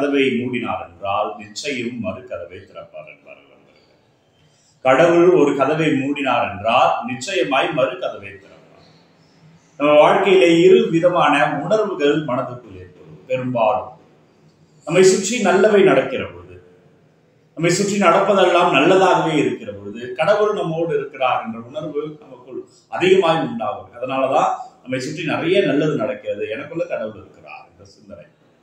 கதவை மூடினார் என்றால் நிச்சயம் மறு கதவை திறப்பார் என்பார்கள் கடவுள் ஒரு கதவை மூடினார் என்றால் நிச்சயமாய் மறு கதவை திறப்பார் நம்ம வாழ்க்கையில இரு விதமான உணர்வுகள் மனதுக்குள் ஏற்படும் பெரும்பாலும் நம்மை சுற்றி நல்லவை நடக்கிற பொழுது நம்மை சுற்றி நடப்பதெல்லாம் நல்லதாகவே இருக்கிற பொழுது கடவுள் நம்மோடு இருக்கிறார் என்ற உணர்வு நமக்குள் அதிகமாய் உண்டாகும் அதனாலதான் நம்மை சுற்றி நிறைய நல்லது நடக்கிறது எனக்குள்ள கடவுள் இருக்கிறார் என்ற சிந்தனை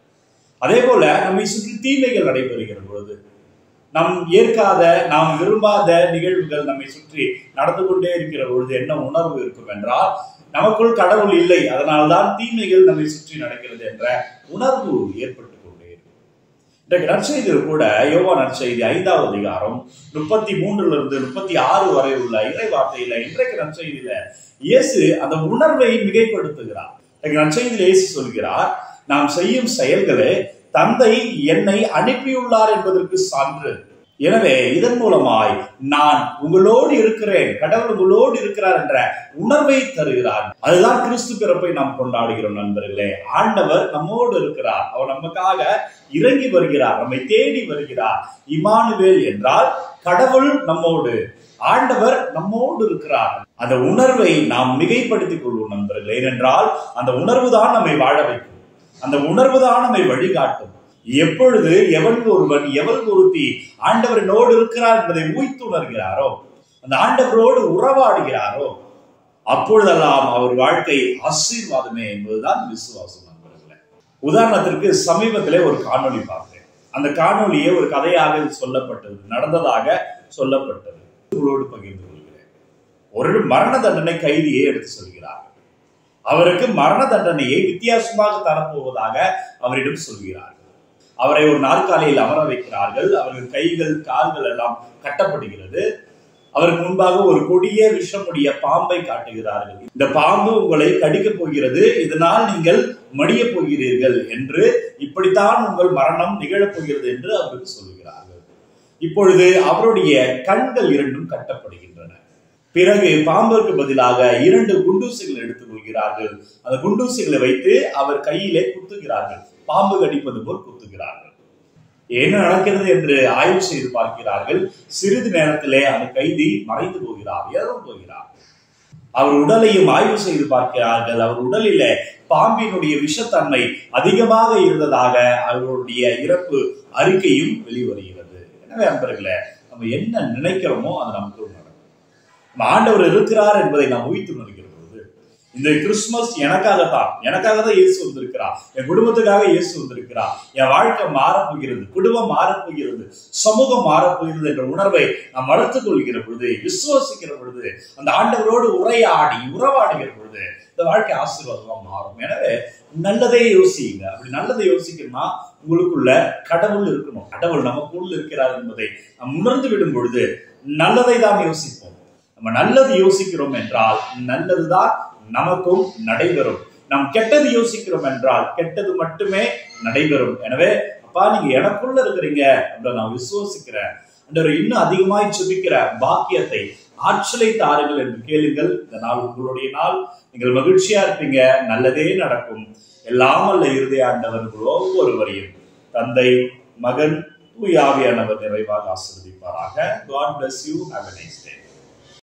அதே போல நம்மை சுற்றி தீமைகள் நடைபெறுகிற பொழுது நம் ஏற்காத நாம் விரும்பாத நிகழ்வுகள் நம்மை சுற்றி நடந்து கொண்டே இருக்கிற பொழுது என்ன உணர்வு இருக்கும் என்றால் நமக்குள் கடவுள் இல்லை அதனால்தான் தீமைகள் நம்மை சுற்றி நடக்கிறது என்ற உணர்வு ஏற்பட்டு கொண்டே இருக்கும் இன்றைக்கு நற்செய்தியில் கூட யோவா நற்செய்தி ஐந்தாவது அதிகாரம் முப்பத்தி மூன்றுல இருந்து முப்பத்தி ஆறு வரை உள்ள இறை வார்த்தையில இன்றைக்கு நற்செய்தியில இயேசு அந்த உணர்வை மிகைப்படுத்துகிறார் இன்றைக்கு நற்செய்தியில் இயேசு சொல்கிறார் நாம் செய்யும் செயல்களே தந்தை என்னை அனுப்பியுள்ளார் என்பதற்கு சான்று எனவே இதன் மூலமாய் நான் உங்களோடு இருக்கிறேன் கடவுள் உங்களோடு இருக்கிறார் என்ற உணர்வை தருகிறார் அதுதான் கிறிஸ்து பிறப்பை நாம் கொண்டாடுகிறோம் நண்பர்களே ஆண்டவர் நம்மோடு இருக்கிறார் அவர் நமக்காக இறங்கி வருகிறார் நம்மை தேடி வருகிறார் இமானுவேல் என்றால் கடவுள் நம்மோடு ஆண்டவர் நம்மோடு இருக்கிறார் அந்த உணர்வை நாம் மிகைப்படுத்திக் கொள்வோம் நண்பர்களே ஏனென்றால் அந்த உணர்வு தான் நம்மை வாழ வைக்கும் அந்த உணர்வு தான் நம்மை வழிகாட்டும் எப்பொழுது எவன் ஒருவன் எவள் ஒருத்தி ஆண்டவரினோடு இருக்கிறார் என்பதை உய்த்து உணர்கிறாரோ அந்த ஆண்டவரோடு உறவாடுகிறாரோ அப்பொழுதெல்லாம் அவர் வாழ்க்கை ஆசீர்வாதமே என்பதுதான் விசுவாசம் நண்பர்களே உதாரணத்திற்கு சமீபத்திலே ஒரு காணொளி பார்த்தேன் அந்த காணொளியே ஒரு கதையாக சொல்லப்பட்டது நடந்ததாக சொல்லப்பட்டது உங்களோடு பகிர்ந்து கொள்கிறேன் ஒரு மரண தண்டனை கைதியை எடுத்து சொல்கிறார் அவருக்கு மரண தண்டனையை வித்தியாசமாக தரப்போவதாக அவரிடம் சொல்கிறார்கள் அவரை ஒரு நாற்காலியில் அமர வைக்கிறார்கள் அவர்கள் கைகள் கால்கள் எல்லாம் கட்டப்படுகிறது அவருக்கு முன்பாக ஒரு கொடிய விஷமுடைய பாம்பை காட்டுகிறார்கள் இந்த பாம்பு உங்களை கடிக்கப் போகிறது இதனால் நீங்கள் மடிய போகிறீர்கள் என்று இப்படித்தான் உங்கள் மரணம் நிகழப் போகிறது என்று அவருக்கு சொல்கிறார்கள் இப்பொழுது அவருடைய கண்கள் இரண்டும் கட்டப்படுகின்றன பிறகு பாம்பிற்கு பதிலாக இரண்டு குண்டூசிகள் எடுத்துக் கொள்கிறார்கள் அந்த குண்டூசிகளை வைத்து அவர் கையிலே குத்துகிறார்கள் பாம்பு கடிப்பது போல் குத்துகிறார்கள் என்ன நடக்கிறது என்று ஆய்வு செய்து பார்க்கிறார்கள் சிறிது நேரத்திலே அந்த கைதி மறைந்து போகிறார் இறந்து போகிறார் அவர் உடலையும் ஆய்வு செய்து பார்க்கிறார்கள் அவர் உடலிலே பாம்பினுடைய விஷத்தன்மை அதிகமாக இருந்ததாக அவருடைய இறப்பு அறிக்கையும் வெளிவருகிறது எனவே அன்பர்களே நம்ம என்ன நினைக்கிறோமோ அது நமக்கு நடக்கும் நம்ம ஆண்டவர் இருக்கிறார் என்பதை நாம் உயித்து உணர்கிற பொழுது இந்த கிறிஸ்துமஸ் எனக்காகத்தான் எனக்காக தான் இயேசு வந்திருக்கிறார் என் குடும்பத்துக்காக இயேசு வந்திருக்கிறார் என் வாழ்க்கை மாறப்போகிறது குடும்பம் மாறப்போகிறது சமூகம் மாறப்போகிறது என்ற உணர்வை நாம் வளர்த்துக் கொள்கிற பொழுது விசுவாசிக்கிற பொழுது அந்த ஆண்டவரோடு உரையாடி உறவாடுகிற பொழுது இந்த வாழ்க்கை ஆசீர்வாதமா மாறும் எனவே நல்லதே யோசிங்க அப்படி நல்லதை யோசிக்கணும்னா உங்களுக்குள்ள கடவுள் இருக்கணும் கடவுள் நமக்குள்ள இருக்கிறார் என்பதை நாம் உணர்ந்து விடும் பொழுது நல்லதை தான் யோசிப்போம் நம்ம நல்லது யோசிக்கிறோம் என்றால் நல்லதுதான் நமக்கும் நடைபெறும் நாம் கெட்டது யோசிக்கிறோம் என்றால் கெட்டது மட்டுமே நடைபெறும் எனவே அப்பா நீங்க எனக்குள்ள இருக்கிறீங்க அப்படி நான் விசுவாசிக்கிறேன் அன்றவர் இன்னும் அதிகமாய் சுபிக்கிற பாக்கியத்தை ஆற்றலை தாருங்கள் என்று கேளுங்கள் இந்த நாள் உங்களுடைய நாள் நீங்கள் மகிழ்ச்சியா இருப்பீங்க நல்லதே நடக்கும் எல்லாம் அல்ல இறுதி ஆண்டவர் ஒவ்வொருவரையும் தந்தை மகன் தூயாவியானவர் நிறைவாக ஆசிர்வதிப்பாராக God bless you have nice day